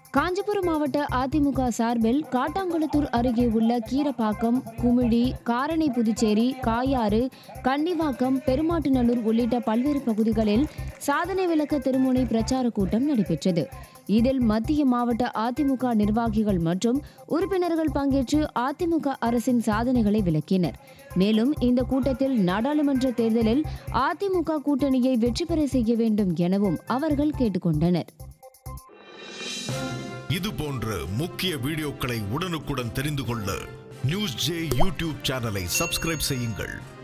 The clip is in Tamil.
காஞ்சிபுரம் மாவட்ட அதிமுக சார்பில் காட்டாங்குளத்தூர் அருகே உள்ள கீரப்பாக்கம் குமிழி காரணை புதுச்சேரி காயாறு கன்னிவாக்கம் பெருமாட்டுநல்லூர் உள்ளிட்ட பல்வேறு பகுதிகளில் சாதனை விளக்க திருமுனை பிரச்சார கூட்டம் நடைபெற்றது இதில் மத்திய மாவட்ட அதிமுக நிர்வாகிகள் மற்றும் உறுப்பினர்கள் பங்கேற்று அதிமுக அரசின் சாதனைகளை விளக்கினர் மேலும் இந்த கூட்டத்தில் நாடாளுமன்ற தேர்தலில் அதிமுக கூட்டணியை வெற்றி பெற செய்ய வேண்டும் எனவும் அவர்கள் கேட்டுக்கொண்டனர் இது போன்ற முக்கிய வீடியோக்களை உடனுக்குடன் தெரிந்து கொள்ள நியூஸ் ஜே யூடியூப் சேனலை சப்ஸ்கிரைப் செய்யுங்கள்